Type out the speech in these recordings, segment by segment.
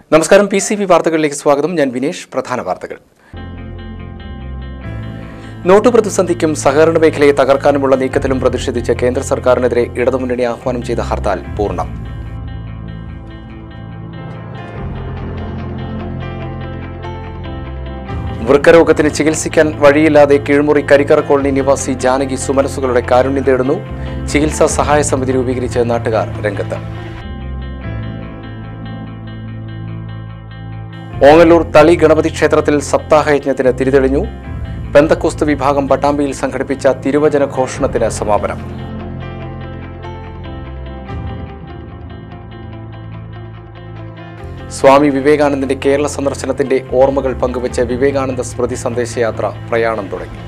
നമസ്കാരം P C B വാർത്തകളിലേക്ക് സ്വാഗതം ഞാൻ വിനേഷ് പ്രധാന വാർത്തകൾ നോട്ട് പ്രതിസന്ധിക്കും സഹകരണ മേഖലയെ തകർക്കാനുമുള്ള നീക്കത്തിലും പ്രതിഷേധിച്ച് കേന്ദ്ര സർക്കാരിനെതിരെ ഇടതുമുന്നണി ആഹ്വാനം ചെയ്ത ഹർത്താൽ പൂർണ്ണം വൃക്കരോഗത്തിന് ചികിത്സിക്കാൻ വഴിയില്ലാതെ കീഴ്മുറി കരിക്കറ കോളനി നിവാസി ജാനകി സുമനസുകളുടെ കാരുണ്യം തേടുന്നു ചികിത്സാ സഹായ സമിതി രൂപീകരിച്ച് നാട്ടുകാർ രംഗത്ത് ഓങ്ങല്ലൂർ തളി ഗണപതി ക്ഷേത്രത്തിൽ സപ്താഹയജ്ഞത്തിന് തിരിതെളിഞ്ഞു പെന്തക്കോസ്ത് വിഭാഗം പട്ടാമ്പിയിൽ സംഘടിപ്പിച്ച തിരുവചന ഘോഷണത്തിന് സമാപനം സ്വാമി വിവേകാനന്ദന്റെ കേരള സന്ദർശനത്തിന്റെ ഓർമ്മകൾ പങ്കുവച്ച് വിവേകാനന്ദ സ്മൃതി സന്ദേശയാത്ര പ്രയാണം തുടങ്ങി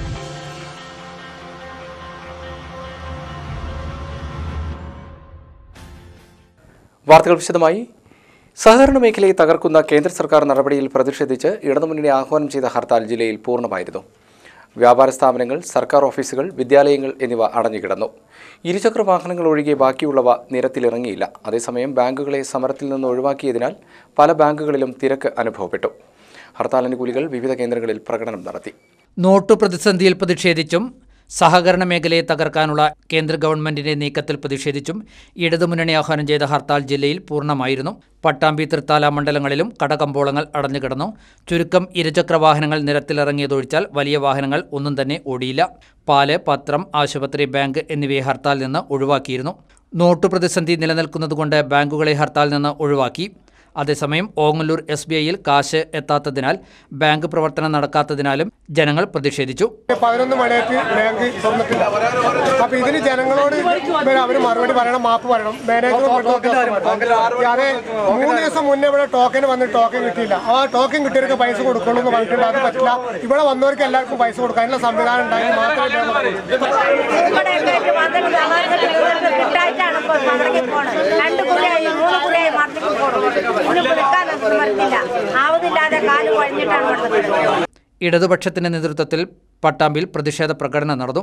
വാർത്തകൾ വിശദമായി സഹകരണ മേഖലയെ തകർക്കുന്ന കേന്ദ്ര സർക്കാർ നടപടിയിൽ പ്രതിഷേധിച്ച് ഇടതുമുന്നണി ആഹ്വാനം ചെയ്ത ഹർത്താൽ ജില്ലയിൽ പൂർണ്ണമായിരുന്നു വ്യാപാര സ്ഥാപനങ്ങൾ സർക്കാർ ഓഫീസുകൾ വിദ്യാലയങ്ങൾ എന്നിവ അടഞ്ഞുകിടന്നു ഇരുചക്ര വാഹനങ്ങൾ ഒഴികെ ബാക്കിയുള്ളവ നിരത്തിലിറങ്ങിയില്ല അതേസമയം ബാങ്കുകളെ സമരത്തിൽ നിന്ന് ഒഴിവാക്കിയതിനാൽ പല ബാങ്കുകളിലും തിരക്ക് അനുഭവപ്പെട്ടു ഹർത്താൽ അനുകൂലികൾ വിവിധ കേന്ദ്രങ്ങളിൽ പ്രകടനം നടത്തി നോട്ടു പ്രതിസന്ധിയിൽ പ്രതിഷേധിച്ചും സഹകരണ മേഖലയെ തകർക്കാനുള്ള കേന്ദ്ര ഗവൺമെന്റിന്റെ നീക്കത്തിൽ പ്രതിഷേധിച്ചും ഇടതുമുന്നണി ആഹ്വാനം ചെയ്ത ഹർത്താൽ ജില്ലയിൽ പൂർണ്ണമായിരുന്നു പട്ടാമ്പി തൃത്താല മണ്ഡലങ്ങളിലും കടകമ്പോളങ്ങൾ അടഞ്ഞുകിടന്നു ചുരുക്കം ഇരുചക്ര വാഹനങ്ങൾ നിരത്തിലിറങ്ങിയതൊഴിച്ചാൽ വലിയ വാഹനങ്ങൾ ഒന്നും തന്നെ ഓടിയില്ല പാല് പത്രം ആശുപത്രി ബാങ്ക് എന്നിവയെ ഹർത്താൽ നിന്ന് ഒഴിവാക്കിയിരുന്നു നോട്ടു പ്രതിസന്ധി നിലനിൽക്കുന്നതുകൊണ്ട് ബാങ്കുകളെ ഹർത്താൽ നിന്ന് ഒഴിവാക്കി അതേസമയം ഓങ്ങല്ലൂർ എസ് ബി ഐയിൽ കാശ് എത്താത്തതിനാൽ ബാങ്ക് പ്രവർത്തനം നടക്കാത്തതിനാലും ജനങ്ങൾ പ്രതിഷേധിച്ചു പതിനൊന്ന് മണിക്ക് ബാങ്ക് തുറന്നിട്ടില്ല അപ്പൊ ഇതിന് ജനങ്ങളോട് അവർ മറുപടി പറയണം മാപ്പ് പറയണം മാനേജർ അതെ മൂന്ന് ദിവസം മുന്നേ ഇവിടെ ടോക്കൻ വന്ന് ടോക്കൻ കിട്ടിയില്ല ആ ടോക്കൻ കിട്ടിയവർക്ക് പൈസ കൊടുക്കുള്ളൂ എന്ന് പറഞ്ഞിട്ടുണ്ട് അത് പറ്റില്ല ഇവിടെ വന്നവർക്ക് എല്ലാവർക്കും പൈസ കൊടുക്കാം അതിനുള്ള സംവിധാനം ഉണ്ടായി മാത്രമേ ഇവിടെ എങ്ങനെയൊക്കെ വന്നിട്ട് സമാജത്തിൽ ഇവർക്ക് കിട്ടായിട്ടാണ് ഇപ്പോൾ മടങ്ങി പോണത് രണ്ട് കുറിയായി മൂന്ന് കുറിയായി മടങ്ങി പോണത് ഒന്ന് വിളിക്കാനൊന്നും പറ്റില്ല ആവുന്നില്ലാതെ കാല് കഴിഞ്ഞിട്ടാണ് കൊടുക്കുന്നത് ഇടതുപക്ഷത്തിന്റെ നേതൃത്വത്തിൽ പട്ടാമ്പിയിൽ പ്രതിഷേധ പ്രകടനം നടന്നു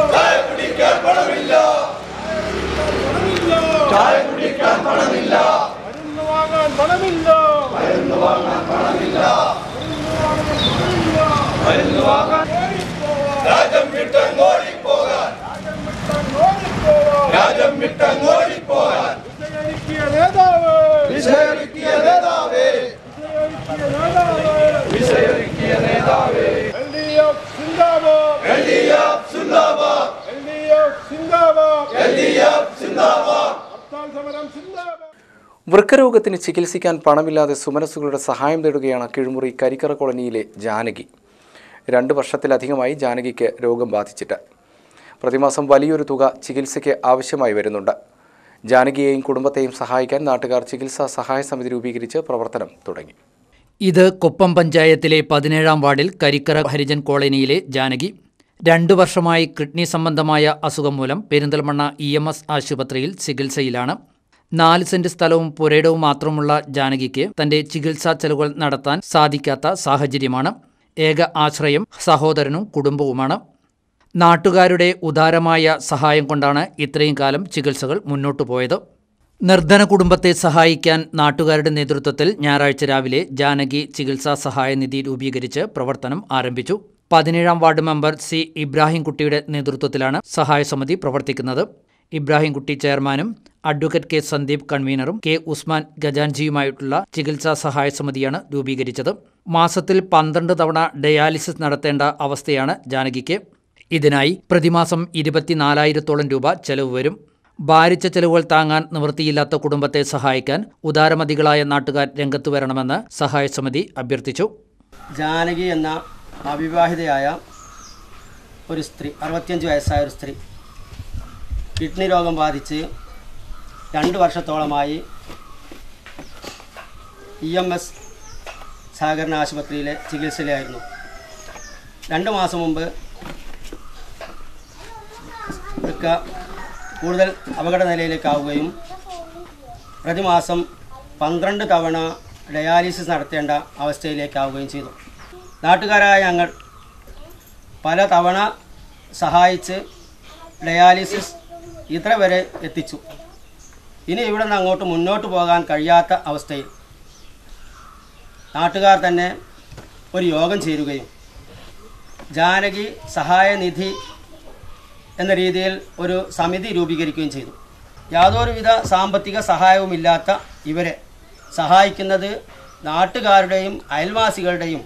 വൃക്കരോഗത്തിന് ചികിത്സിക്കാൻ പണമില്ലാതെ സുമനസുകളുടെ സഹായം തേടുകയാണ് കിഴുമുറി കരിക്കറ കോളനിയിലെ ജാനകി രണ്ട് വർഷത്തിലധികമായി ജാനകിക്ക് രോഗം ബാധിച്ചിട്ട് പ്രതിമാസം വലിയൊരു തുക ചികിത്സയ്ക്ക് ആവശ്യമായി വരുന്നുണ്ട് ജാനകിയെയും കുടുംബത്തെയും സഹായിക്കാൻ നാട്ടുകാർ ചികിത്സാ സഹായ സമിതി രൂപീകരിച്ച് പ്രവർത്തനം തുടങ്ങി ഇത് കൊപ്പം പഞ്ചായത്തിലെ പതിനേഴാം വാർഡിൽ കരിക്കറ ഹരിജൻ കോളനിയിലെ ജാനകി രണ്ടു വർഷമായി കിഡ്നി സംബന്ധമായ അസുഖം മൂലം പെരിന്തൽമണ്ണ ഇ എം എസ് ആശുപത്രിയിൽ ചികിത്സയിലാണ് നാല് സെന്റ് സ്ഥലവും പുരയിടവും മാത്രമുള്ള ജാനകിക്ക് തന്റെ ചികിത്സാ ചെലവുകൾ നടത്താൻ സാധിക്കാത്ത സാഹചര്യമാണ് ഏക ആശ്രയം സഹോദരനും കുടുംബവുമാണ് നാട്ടുകാരുടെ ഉദാരമായ സഹായം കൊണ്ടാണ് ഇത്രയും കാലം ചികിത്സകൾ മുന്നോട്ടു പോയത് നിർധന കുടുംബത്തെ സഹായിക്കാൻ നാട്ടുകാരുടെ നേതൃത്വത്തിൽ ഞായറാഴ്ച രാവിലെ ജാനകി ചികിത്സാ സഹായ നിധി രൂപീകരിച്ച് പ്രവർത്തനം ആരംഭിച്ചു പതിനേഴാം വാർഡ് മെമ്പർ സി ഇബ്രാഹിംകുട്ടിയുടെ നേതൃത്വത്തിലാണ് സഹായ സമിതി പ്രവർത്തിക്കുന്നത് ഇബ്രാഹിംകുട്ടി ചെയർമാനും അഡ്വക്കേറ്റ് കെ സന്ദീപ് കൺവീനറും കെ ഉസ്മാൻ ഗജാൻജിയുമായിട്ടുള്ള ചികിത്സാ സഹായ സമിതിയാണ് രൂപീകരിച്ചത് മാസത്തിൽ പന്ത്രണ്ട് തവണ ഡയാലിസിസ് നടത്തേണ്ട അവസ്ഥയാണ് ജാനകിക്ക് ഇതിനായി പ്രതിമാസം ഇരുപത്തിനാലായിരത്തോളം രൂപ ചെലവ് വരും ഭാരിച്ച ചെലവുകൾ താങ്ങാൻ നിവൃത്തിയില്ലാത്ത കുടുംബത്തെ സഹായിക്കാൻ ഉദാരമതികളായ നാട്ടുകാർ രംഗത്തു വരണമെന്ന് സഹായ സമിതി അഭ്യർത്ഥിച്ചു ജാനകി എന്ന അവിവാഹിതയായ ഒരു സ്ത്രീ അറുപത്തിയഞ്ച് വയസ്സായ ഒരു സ്ത്രീ കിഡ്നി രോഗം ബാധിച്ച് രണ്ട് വർഷത്തോളമായി ഇ എം എസ് സഹകരണ ആശുപത്രിയിലെ ചികിത്സയിലായിരുന്നു രണ്ട് മാസം മുമ്പ് വൃക്ക കൂടുതൽ അപകട നിലയിലേക്കാവുകയും പ്രതിമാസം പന്ത്രണ്ട് തവണ ഡയാലിസിസ് നടത്തേണ്ട അവസ്ഥയിലേക്കാവുകയും ചെയ്തു നാട്ടുകാരായ ഞങ്ങൾ പല തവണ സഹായിച്ച് ഡയാലിസിസ് ഇത്ര വരെ എത്തിച്ചു ഇനി ഇവിടെ നിന്ന് അങ്ങോട്ട് മുന്നോട്ട് പോകാൻ കഴിയാത്ത അവസ്ഥയിൽ നാട്ടുകാർ തന്നെ ഒരു യോഗം ചേരുകയും ജാനകി സഹായ നിധി എന്ന രീതിയിൽ ഒരു സമിതി രൂപീകരിക്കുകയും ചെയ്തു യാതൊരുവിധ സാമ്പത്തിക സഹായവുമില്ലാത്ത ഇവരെ സഹായിക്കുന്നത് നാട്ടുകാരുടെയും അയൽവാസികളുടെയും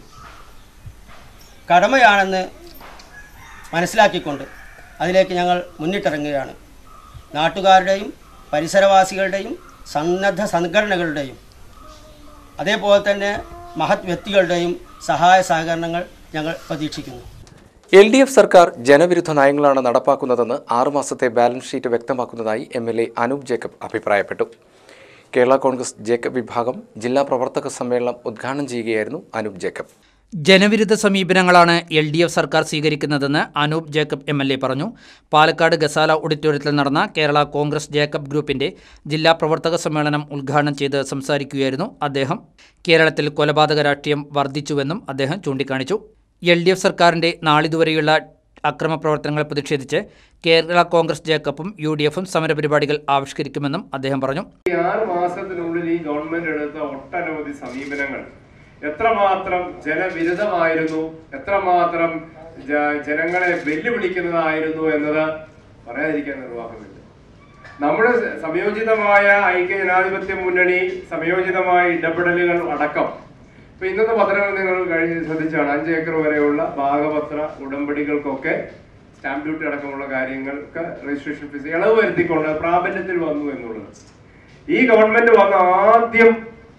കടമയാണെന്ന് മനസ്സിലാക്കിക്കൊണ്ട് അതിലേക്ക് ഞങ്ങൾ മുന്നിട്ടിറങ്ങുകയാണ് നാട്ടുകാരുടെയും പരിസരവാസികളുടെയും സന്നദ്ധ സംഘടനകളുടെയും അതേപോലെ തന്നെ മഹത് വ്യക്തികളുടെയും സഹായ സഹകരണങ്ങൾ ഞങ്ങൾ പ്രതീക്ഷിക്കുന്നു എൽ ഡി എഫ് സർക്കാർ ജനവിരുദ്ധ നയങ്ങളാണ് നടപ്പാക്കുന്നതെന്ന് ആറുമാസത്തെ ബാലൻസ് ഷീറ്റ് വ്യക്തമാക്കുന്നതായി M L A Anoop Jacob അഭിപ്രായപ്പെട്ടു കേരള കോൺഗ്രസ് ജേക്കബ് വിഭാഗം ജില്ലാ പ്രവർത്തക സമ്മേളനം ഉദ്ഘാടനം ചെയ്യുകയായിരുന്നു അനൂപ് ജേക്കബ് ജനവിരുദ്ധ സമീപനങ്ങളാണ് എൽ ഡി എഫ് സർക്കാർ സ്വീകരിക്കുന്നതെന്ന് Anoop Jacob M L A പറഞ്ഞു പാലക്കാട് ഗസാല ഓഡിറ്റോറിയത്തിൽ നടന്ന കേരള കോൺഗ്രസ് ജേക്കബ് ഗ്രൂപ്പിന്റെ ജില്ലാ പ്രവർത്തക സമ്മേളനം ഉദ്ഘാടനം ചെയ്ത് സംസാരിക്കുകയായിരുന്നു അദ്ദേഹം കേരളത്തിൽ കൊലപാതക രാഷ്ട്രീയം വർദ്ധിച്ചുവെന്നും അദ്ദേഹം ചൂണ്ടിക്കാണിച്ചു എൽ ഡി എഫ് സർക്കാരിന്റെ നാളിതുവരെയുള്ള അക്രമ പ്രവർത്തനങ്ങൾ പ്രതിഷേധിച്ച് കേരള കോൺഗ്രസ് ജേക്കബും യു ഡി എഫും സമരപരിപാടികൾ ആവിഷ്കരിക്കുമെന്നും അദ്ദേഹം പറഞ്ഞു ഈ ആറ് മാസത്തിനുള്ളിൽ ഈ ഗവൺമെന്റ് എടുത്ത ഒട്ടനവധി സമീപനങ്ങൾ എത്രമാത്രം ജനവിരുദ്ധമായിരുന്നു എത്രമാത്രം ജ- ജനങ്ങളെ വെല്ലുവിളിക്കുന്നതായിരുന്നു എന്നത് പറയാതിരിക്കാൻ നിർവാഹമില്ല നമ്മുടെ സംയോജിതമായ ഐക്യ ജനാധിപത്യ മുന്നണി സംയോജിതമായ ഇടപെടലുകൾ അടക്കം ഇപ്പൊ ഇന്നത്തെ പത്രങ്ങൾ നിങ്ങൾ കഴിഞ്ഞ് ശ്രദ്ധിച്ചാണ് അഞ്ച് ഏക്കർ വരെയുള്ള ഭാഗപത്ര ഉടമ്പടികൾക്കൊക്കെ സ്റ്റാമ്പ് ഡ്യൂട്ടി അടക്കമുള്ള കാര്യങ്ങൾക്ക് രജിസ്ട്രേഷൻ ഫീസ് ഇളവ് വരുത്തിക്കൊണ്ട് പ്രാബല്യത്തിൽ വന്നു എന്നുള്ളത് ഈ ഗവൺമെന്റ് വന്ന ആദ്യം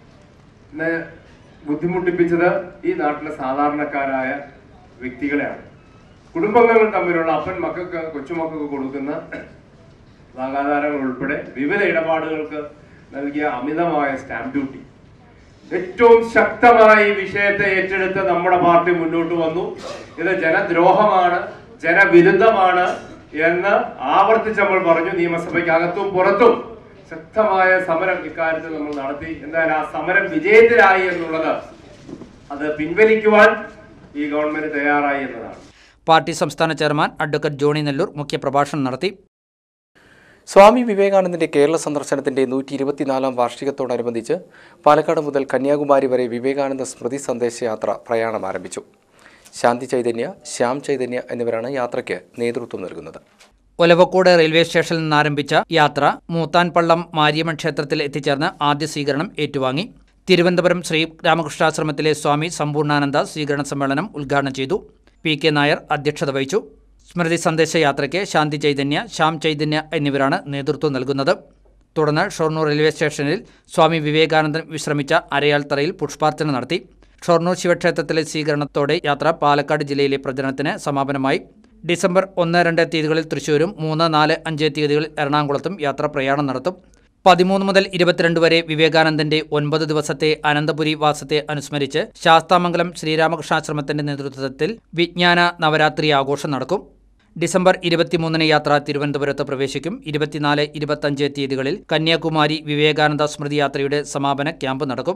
ന- ബുദ്ധിമുട്ടിപ്പിച്ചത് ഈ നാട്ടിലെ സാധാരണക്കാരായ വ്യക്തികളെയാണ് കുടുംബങ്ങൾ തമ്മിലുള്ള അപ്പൻ മക്കൾക്ക് കൊച്ചുമക്കൾക്ക് കൊടുക്കുന്ന വാഗാധാരങ്ങൾ ഉൾപ്പെടെ വിവിധ ഇടപാടുകൾക്ക് നൽകിയ അമിതമായ സ്റ്റാമ്പ് ഡ്യൂട്ടി ഏറ്റവും ശക്തമായി ഈ വിഷയത്തെ ഏറ്റെടുത്ത് നമ്മുടെ പാർട്ടി മുന്നോട്ട് വന്നു ഇത് ജനദ്രോഹമാണ് ജനവിരുദ്ധമാണ് എന്ന് ആവർത്തിച്ച് നമ്മൾ പറഞ്ഞു നിയമസഭയ്ക്ക് അകത്തും പുറത്തും ശക്തമായ സമരം ഇക്കാര്യത്തിൽ നമ്മൾ നടത്തി എന്തായാലും ആ സമരം വിജയത്തിലായി എന്നുള്ളത് അത് പിൻവലിക്കുവാൻ ഈ ഗവൺമെന്റ് തയ്യാറായി എന്നതാണ് പാർട്ടി സംസ്ഥാന ചെയർമാൻ അഡ്വക്കേറ്റ് ജോണി നെല്ലൂർ മുഖ്യപ്രഭാഷണം നടത്തി സ്വാമി വിവേകാനന്ദന്റെ കേരള സന്ദർശനത്തിന്റെ നൂറ്റി ഇരുപത്തിനാലാം വാർഷികത്തോടനുബന്ധിച്ച് പാലക്കാട് മുതൽ കന്യാകുമാരി വരെ വിവേകാനന്ദ സ്മൃതി സന്ദേശയാത്ര പ്രയാണം ആരംഭിച്ചു ശാന്തി ചൈതന്യ ശ്യാം ചൈതന്യ എന്നിവരാണ് യാത്രയ്ക്ക് നേതൃത്വം നൽകുന്നത് ഒലവക്കോട് റെയിൽവേ സ്റ്റേഷനിൽ നിന്നാരംഭിച്ച യാത്ര മൂത്താൻപള്ളം മാരിയമ്മൻ ക്ഷേത്രത്തിൽ എത്തിച്ചേർന്ന് ആദ്യ സ്വീകരണം ഏറ്റുവാങ്ങി തിരുവനന്തപുരം ശ്രീ രാമകൃഷ്ണാശ്രമത്തിലെ സ്വാമി സമ്പൂർണ്ണാനന്ദ സ്വീകരണ സമ്മേളനം ഉദ്ഘാടനം ചെയ്തു പി കെ നായർ അധ്യക്ഷത വഹിച്ചു സ്മൃതി സന്ദേശ യാത്രയ്ക്ക് ശാന്തി ചൈതന്യ ശ്യാം ചൈതന്യ എന്നിവരാണ് നേതൃത്വം നൽകുന്നത് തുടർന്ന് ഷൊർണൂർ റെയിൽവേ സ്റ്റേഷനിൽ സ്വാമി വിവേകാനന്ദൻ വിശ്രമിച്ച അരയാൽത്തറയിൽ പുഷ്പാർച്ചന നടത്തി ഷൊർണൂർ ശിവക്ഷേത്രത്തിലെ സ്വീകരണത്തോടെ യാത്ര പാലക്കാട് ജില്ലയിലെ പ്രചരണത്തിന് സമാപനമായി ഡിസംബർ ഒന്ന് രണ്ട് തീയതികളിൽ തൃശൂരും മൂന്ന് നാല് അഞ്ച് തീയതികളിൽ എറണാകുളത്തും യാത്ര പ്രയാണം നടത്തും പതിമൂന്ന് മുതൽ ഇരുപത്തിരണ്ട് വരെ വിവേകാനന്ദന്റെ ഒൻപത് ദിവസത്തെ അനന്തപുരി വാസത്തെ അനുസ്മരിച്ച് ശാസ്താമംഗലം ശ്രീരാമകൃഷ്ണാശ്രമത്തിന്റെ നേതൃത്വത്തിൽ വിജ്ഞാന നവരാത്രി ആഘോഷം നടക്കും ഡിസംബർ ഇരുപത്തിമൂന്നിന് യാത്ര തിരുവനന്തപുരത്ത് പ്രവേശിക്കും ഇരുപത്തിനാല് ഇരുപത്തഞ്ച് തീയതികളിൽ കന്യാകുമാരി വിവേകാനന്ദ സ്മൃതി യാത്രയുടെ സമാപന ക്യാമ്പ് നടക്കും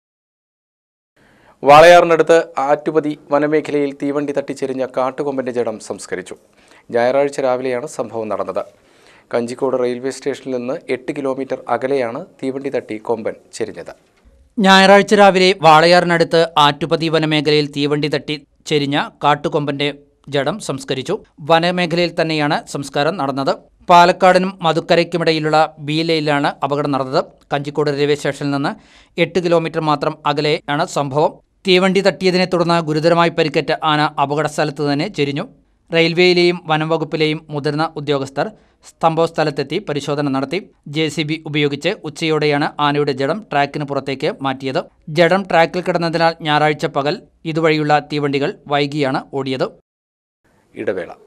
വാളയാറിനടുത്ത് ആറ്റുപതി വനമേഖലയിൽ തീവണ്ടി തട്ടിച്ചെരിഞ്ഞ കാട്ടുകൊമ്പന്റെ ജഡം സംസ്കരിച്ചു ഞായറാഴ്ച രാവിലെയാണ് സംഭവം നടന്നത് കഞ്ചിക്കോട് റെയിൽവേ സ്റ്റേഷനിൽ നിന്ന് എട്ട് കിലോമീറ്റർ അകലെയാണ് തീവണ്ടി തട്ടി കൊമ്പൻ ചെരിഞ്ഞത് ഞായറാഴ്ച രാവിലെ വാളയാറിനടുത്ത് ആറ്റുപതി വനമേഖലയിൽ തീവണ്ടി തട്ടി ചെരിഞ്ഞ കാട്ടുകൊമ്പന്റെ ജഡം സംസ്കരിച്ചു വനമേഖലയിൽ തന്നെയാണ് സംസ്കാരം നടന്നത് പാലക്കാടിനും മധുക്കരയ്ക്കുമിടയിലുള്ള ബീലയിലാണ് അപകടം നടന്നത് കഞ്ചിക്കോട് റെയിൽവേ സ്റ്റേഷനിൽ നിന്ന് എട്ട് കിലോമീറ്റർ മാത്രം അകലെയാണ് സംഭവം തീവണ്ടി തട്ടിയതിനെ തുടർന്ന് ഗുരുതരമായി പരിക്കേറ്റ ആന അപകട സ്ഥലത്ത് തന്നെ ചെരിഞ്ഞു റെയിൽവേയിലെയും വനം വകുപ്പിലെയും മുതിർന്ന ഉദ്യോഗസ്ഥർ സംഭവസ്ഥലത്തെത്തി പരിശോധന നടത്തി ജെ സി ബി ഉപയോഗിച്ച് ഉച്ചയോടെയാണ് ആനയുടെ ജഡം ട്രാക്കിന് പുറത്തേക്ക് മാറ്റിയത് ജഡം ട്രാക്കിൽ കിടന്നതിനാൽ ഞായറാഴ്ച പകൽ ഇതുവഴിയുള്ള തീവണ്ടികൾ വൈകിയാണ് ഓടിയത് ഇടവേള